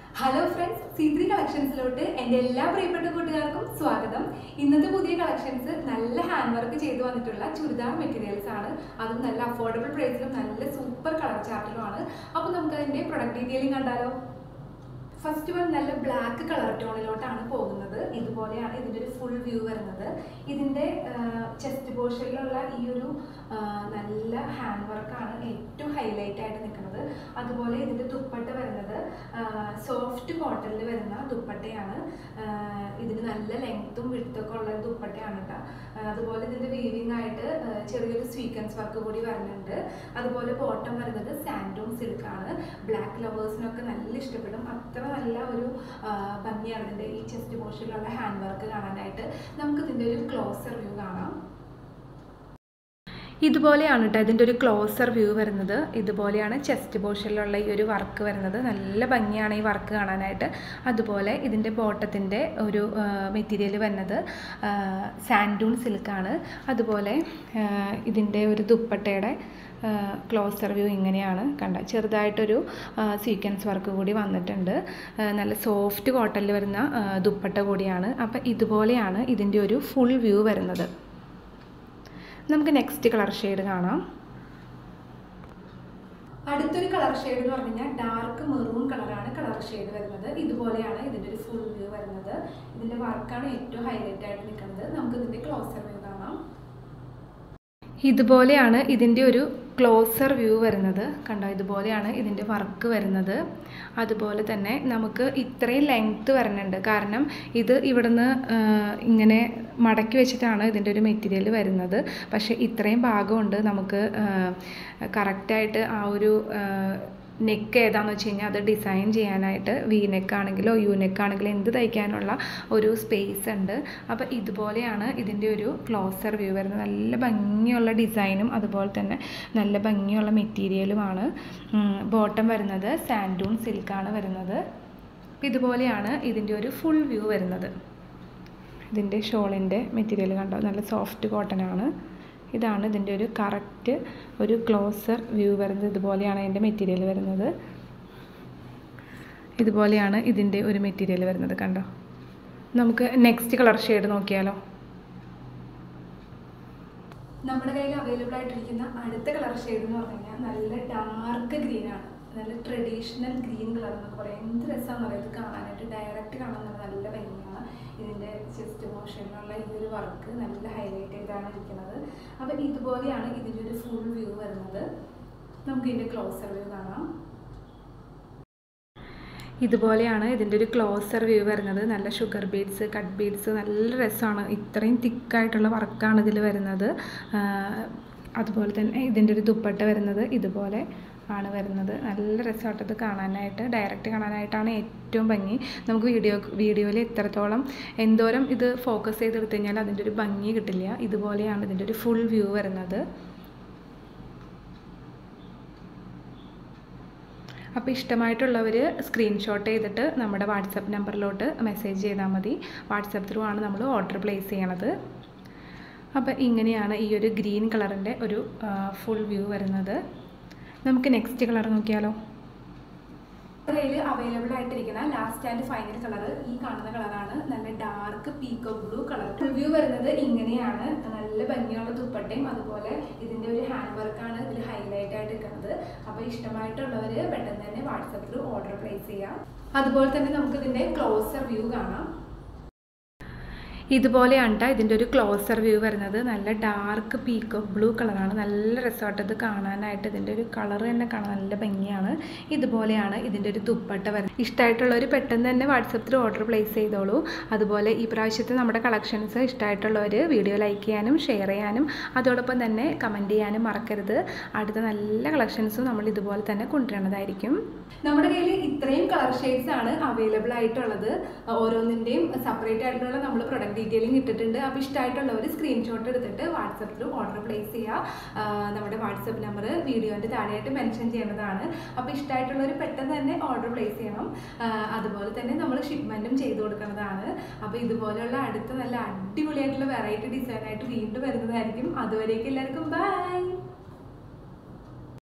hello friends C three കളക്ഷൻസിലോട്ട് എൻ്റെ എല്ലാ പ്രിയപ്പെട്ട കൂട്ടുകാർക്കും സ്വാഗതം ഇന്നത്തെ പുതിയ കളക്ഷൻസ് നല്ല ഹാൻഡ് വർക്ക് ചെയ്തു വന്നിട്ടുള്ള ചുരിദാർ മെറ്റീരിയൽസ് ആണ് അതും നല്ല അഫോർഡബിൾ പ്രൈസിലും നല്ല സൂപ്പർ കളർ ചാർട്ടിലുമാണ് അപ്പോൾ നമുക്ക് അതിൻ്റെ പ്രൊഡക്റ്റ് ഡീറ്റെയിലിംഗ് കണ്ടാലോ ഫസ്റ്റ് വൺ നല്ല ബ്ലാക്ക് കളർ ടോണിലോട്ടാണ് പോകുന്നത് ഇതുപോലെയാണ് ഇതിൻ്റെ ഒരു ഫുൾ വ്യൂ വരുന്നത് ഇതിൻ്റെ ചെസ്റ്റ് പോർഷനിലുള്ള ഈ ഒരു ആ, നല്ല ഹാൻഡ് വർക്കാണ് ഏറ്റവും ഹൈലൈറ്റ് ആയിട്ട് നിൽക്കുന്നത് അതുപോലെ ഇതിൻ്റെ ദുപ്പട്ട വരുന്നത് സോഫ്റ്റ് കോട്ടണിൽ വരുന്ന ദുപ്പട്ടയാണ് ആ, ഇതിന് നല്ല ലെങ്ത്തും വിടുത്തൊക്കെ ഉള്ള ഒരു ദുപ്പട്ടയാണ് കേട്ടോ ആ, അതുപോലെ ഇതിൻ്റെ വീവിങ് ആയിട്ട് ആ, ചെറിയൊരു സ്വീക്വൻസ് വർക്ക് കൂടി വരുന്നുണ്ട് അതുപോലെ ബോട്ടം വരുന്നത് സാൻഡൂൺ സിൽക്കാണ് ബ്ലാക്ക് ലവേഴ്സിനൊക്കെ നല്ല ഇഷ്ടപ്പെടും അത്ര നല്ല ഒരു ആ, ഭംഗിയാണ് ഇതിൻ്റെ ഈ ചെസ്റ്റ് പോർഷനിലുള്ള ഹാൻഡ് വർക്ക് കാണാനായിട്ട് നമുക്ക് ഇതിൻ്റെ ഒരു ക്ലോസർ വ്യൂ കാണാം ഇതുപോലെയാണ് കേട്ടോ ഇതിൻ്റെ ഒരു ക്ലോസർ വ്യൂ വരുന്നത് ഇതുപോലെയാണ് ചെസ്റ്റ് പോർഷനിലുള്ള ഈ ഒരു വർക്ക് വരുന്നത് നല്ല ഭംഗിയാണ് ഈ വർക്ക് കാണാനായിട്ട് അതുപോലെ ഇതിൻ്റെ ബോട്ടത്തിൻ്റെ ഒരു മെറ്റീരിയൽ വരുന്നത് സാൻഡൂൺ സിൽക്കാണ് അതുപോലെ ആ, ഇതിൻ്റെ ഒരു ദുപ്പട്ടയുടെ ക്ലോസർ വ്യൂ ഇങ്ങനെയാണ് കണ്ട ചെറുതായിട്ടൊരു സീക്വൻസ് വർക്ക് കൂടി വന്നിട്ടുണ്ട് ആ, നല്ല സോഫ്റ്റ് കോട്ടണിൽ വരുന്ന ആ, ദുപ്പട്ട കൂടിയാണ് അപ്പോൾ ഇതുപോലെയാണ് ഇതിൻ്റെ ഒരു ഫുൾ വ്യൂ വരുന്നത് നമുക്ക് നെക്സ്റ്റ് കളർ ഷെയ്ഡ് കാണാം അടുത്തൊരു കളർ ഷെയ്ഡ് എന്ന് പറഞ്ഞു കഴിഞ്ഞാൽ ഡാർക്ക് മെറൂൺ കളറാണ് കളർ ഷെയ്ഡ് വരുന്നത് ഇതുപോലെയാണ് ഇതിൻ്റെ ഒരു ഫുൾ വ്യൂ വരുന്നത് ഇതിൻ്റെ വർക്കാണ് ഏറ്റവും ഹൈലൈറ്റ് ആയിട്ട് നിൽക്കുന്നത് നമുക്ക് ഇതിൻ്റെ ക്ലോസർ വ്യൂ കാണാം ഇതുപോലെയാണ് ഇതിൻ്റെ ഒരു ക്ലോസർ വ്യൂ വരുന്നത് കണ്ടോ ഇതുപോലെയാണ് ഇതിൻ്റെ വർക്ക് വരുന്നത് അതുപോലെ തന്നെ നമുക്ക് ഇത്രയും ലെങ്ത്ത് വരുന്നുണ്ട് കാരണം ഇത് ഇവിടുന്ന് ആ, ഇങ്ങനെ മടക്കി വെച്ചിട്ടാണ് ഇതിൻ്റെ ഒരു മെറ്റീരിയൽ വരുന്നത് പക്ഷേ ഇത്രയും ഭാഗമുണ്ട് നമുക്ക് കറക്റ്റായിട്ട് ആ ഒരു നെക്ക് ഏതാണെന്ന് വെച്ച് കഴിഞ്ഞാൽ അത് ഡിസൈൻ ചെയ്യാനായിട്ട് വി നെക്ക് ആണെങ്കിലോ യു നെക്ക് ആണെങ്കിലോ എന്ത് തയ്ക്കാനുള്ള ഒരു സ്പേസ് ഉണ്ട് അപ്പോൾ ഇതുപോലെയാണ് ഇതിൻ്റെ ഒരു ക്ലോസർ വ്യൂ വരുന്നത് നല്ല ഭംഗിയുള്ള ഡിസൈനും അതുപോലെ തന്നെ നല്ല ഭംഗിയുള്ള മെറ്റീരിയലുമാണ് ബോട്ടം വരുന്നത് സാൻഡൂൺ സിൽക്കാണ് വരുന്നത് അപ്പോൾ ഇതുപോലെയാണ് ഇതിൻ്റെ ഒരു ഫുൾ വ്യൂ വരുന്നത് ഇതിൻ്റെ ഷോളിൻ്റെ മെറ്റീരിയൽ കണ്ടോ നല്ല സോഫ്റ്റ് കോട്ടൺ ആണ് ഇതാണ് ഇതിൻ്റെ ഒരു കറക്റ്റ് ഒരു ക്ലോസർ വ്യൂ വരുന്നത് ഇതുപോലെയാണ് അതിൻ്റെ മെറ്റീരിയൽ വരുന്നത് ഇതുപോലെയാണ് ഇതിൻ്റെ ഒരു മെറ്റീരിയൽ വരുന്നത് കണ്ടോ നമുക്ക് നെക്സ്റ്റ് കളർ ഷെയ്ഡ് നോക്കിയാലോ നമ്മുടെ കയ്യിൽ അവൈലബിൾ ആയിട്ടിരിക്കുന്ന അടുത്ത കളർ ഷെയ്ഡ് എന്ന് പറഞ്ഞു കഴിഞ്ഞാൽ നല്ല ഡാർക്ക് ഗ്രീൻ ആണ് നല്ല ട്രഡീഷണൽ ഗ്രീൻ കളർ എന്നൊക്കെ പറയാം എന്ത് രസമാണെന്ന് പറയാം ഇത് കാണാനായിട്ട് ഡയറക്റ്റ് കാണാൻ തന്നെ നല്ല ഭംഗിയാണ് ഇതിൻ്റെ ചെസ്റ്റ് മോഷനിലുള്ള ഈ ഒരു വർക്ക് നല്ല ഹൈലൈറ്റ് ചെയ്താണ് ഇരിക്കുന്നത് അപ്പോൾ ഇതുപോലെയാണ് ഇതിൻ്റെ ഒരു ഫുൾ വ്യൂ വരുന്നത് നമുക്ക് ഇതിൻ്റെ ക്ലോസർ വ്യൂ കാണാം ഇതുപോലെയാണ് ഇതിൻ്റെ ഒരു ക്ലോസർ വ്യൂ വരുന്നത് നല്ല ഷുഗർ ബീഡ്സ് കട്ട് ബീഡ്സ് നല്ല രസമാണ് ഇത്രയും തിക്കായിട്ടുള്ള വർക്കാണ് ഇതിൽ വരുന്നത് ആ, അതുപോലെ തന്നെ ഇതിൻ്റെ ഒരു ദുപ്പട്ട വരുന്നത് ഇതുപോലെ ആണ് വരുന്നത് നല്ല രസമായിട്ടത് കാണാനായിട്ട് ഡയറക്റ്റ് കാണാനായിട്ടാണ് ഏറ്റവും ഭംഗി നമുക്ക് വീഡിയോ വീഡിയോയിൽ എത്രത്തോളം എന്തോരം ഇത് ഫോക്കസ് ചെയ്തെടുത്തു കഴിഞ്ഞാൽ അതിൻ്റെ ഒരു ഭംഗി കിട്ടില്ല ഇതുപോലെയാണ് ഇതിൻ്റെ ഒരു ഫുൾ വ്യൂ വരുന്നത് അപ്പോൾ ഇഷ്ടമായിട്ടുള്ളവർ സ്ക്രീൻഷോട്ട് ചെയ്തിട്ട് നമ്മുടെ വാട്സപ്പ് നമ്പറിലോട്ട് മെസ്സേജ് ചെയ്താൽ മതി വാട്സപ്പ് ത്രൂ ആണ് നമ്മൾ ഓർഡർ പ്ലേസ് ചെയ്യണത് അപ്പോൾ ഇങ്ങനെയാണ് ഈ ഒരു ഗ്രീൻ കളറിൻ്റെ ഒരു ഫുൾ വ്യൂ വരുന്നത് നമുക്ക് നെക്സ്റ്റ് കളർ നോക്കിയാലോ കയ്യിൽ അവൈലബിൾ ആയിട്ടിരിക്കുന്ന ലാസ്റ്റ് ആൻഡ് ഫൈനൽ കളർ ഈ കാണുന്ന കളറാണ് നല്ല dark peacock blue colour review വരുന്നത് ഇങ്ങനെയാണ് നല്ല ഭംഗിയുള്ള ദുപ്പട്ടയും അതുപോലെ ഇതിൻ്റെ ഒരു ഹാൻഡ് വർക്കാണ് ഇതിൽ ഹൈലൈറ്റ് ആയിട്ട് നിൽക്കുന്നത് അപ്പോൾ ഇഷ്ടമായിട്ടുള്ളവർ പെട്ടെന്ന് തന്നെ വാട്സപ്പിൽ ഓർഡർ പ്ലേസ് ചെയ്യാം അതുപോലെ തന്നെ നമുക്ക് ഇതിൻ്റെ ക്ലോസർ വ്യൂ കാണാം ഇതുപോലെയാണ് ട്ടോ ഇതിൻ്റെ ഒരു ക്ലോസർ വ്യൂ വരുന്നത് നല്ല ഡാർക്ക് പീക്കോ ബ്ലൂ കളറാണ് നല്ല രസമായിട്ട് ഇത് കാണാനായിട്ട് ഇതിൻ്റെ ഒരു കളർ തന്നെ കാണാൻ നല്ല ഭംഗിയാണ് ഇതുപോലെയാണ് ഇതിൻ്റെ ഒരു ദുപ്പട്ട വരുന്നത് ഇഷ്ടമായിട്ടുള്ളവർ പെട്ടെന്ന് തന്നെ വാട്സപ്പിൽ ഓർഡർ പ്ലേസ് ചെയ്തോളൂ അതുപോലെ ഈ പ്രാവശ്യത്തെ നമ്മുടെ കളക്ഷൻസ് ഇഷ്ടമായിട്ടുള്ളവർ വീഡിയോ ലൈക്ക് ചെയ്യാനും ഷെയർ ചെയ്യാനും അതോടൊപ്പം തന്നെ കമൻറ്റ് ചെയ്യാനും മറക്കരുത് അടുത്ത നല്ല കളക്ഷൻസും നമ്മൾ ഇതുപോലെ തന്നെ കൊണ്ടുവരുന്നതായിരിക്കും നമ്മുടെ കയ്യിൽ ഇത്രയും കളർ ഷെയ്ഡ്സ് ആണ് അവൈലബിൾ ആയിട്ടുള്ളത് ഓരോന്നിൻ്റെയും സെപ്പറേറ്റ് ആയിട്ടുള്ള നമ്മൾ പ്രൊഡക്റ്റ് ഡീറ്റെയിലിംഗ് ഇട്ടിട്ടുണ്ട് അപ്പോൾ ഇഷ്ടമായിട്ടുള്ളവർ സ്ക്രീൻഷോട്ട് എടുത്തിട്ട് വാട്സപ്പിൽ ഓർഡർ പ്ലേസ് ചെയ്യുക ആ, നമ്മുടെ വാട്സപ്പ് നമ്പർ വീഡിയോൻ്റെ താഴെയായിട്ട് മെൻഷൻ ചെയ്യുന്നതാണ് അപ്പോൾ ഇഷ്ടമായിട്ടുള്ളവർ പെട്ടെന്ന് തന്നെ ഓർഡർ പ്ലേസ് ചെയ്യണം ആ, അതുപോലെ തന്നെ നമ്മൾ ഷിപ്മെൻറ്റും ചെയ്തു കൊടുക്കുന്നതാണ് അപ്പോൾ ഇതുപോലെയുള്ള അടുത്ത നല്ല അടിപൊളിയായിട്ടുള്ള വെറൈറ്റി ഡിസൈനായിട്ട് വീണ്ടും വരുന്നതായിരിക്കും അതുവരേക്കും എല്ലാവർക്കും ബൈ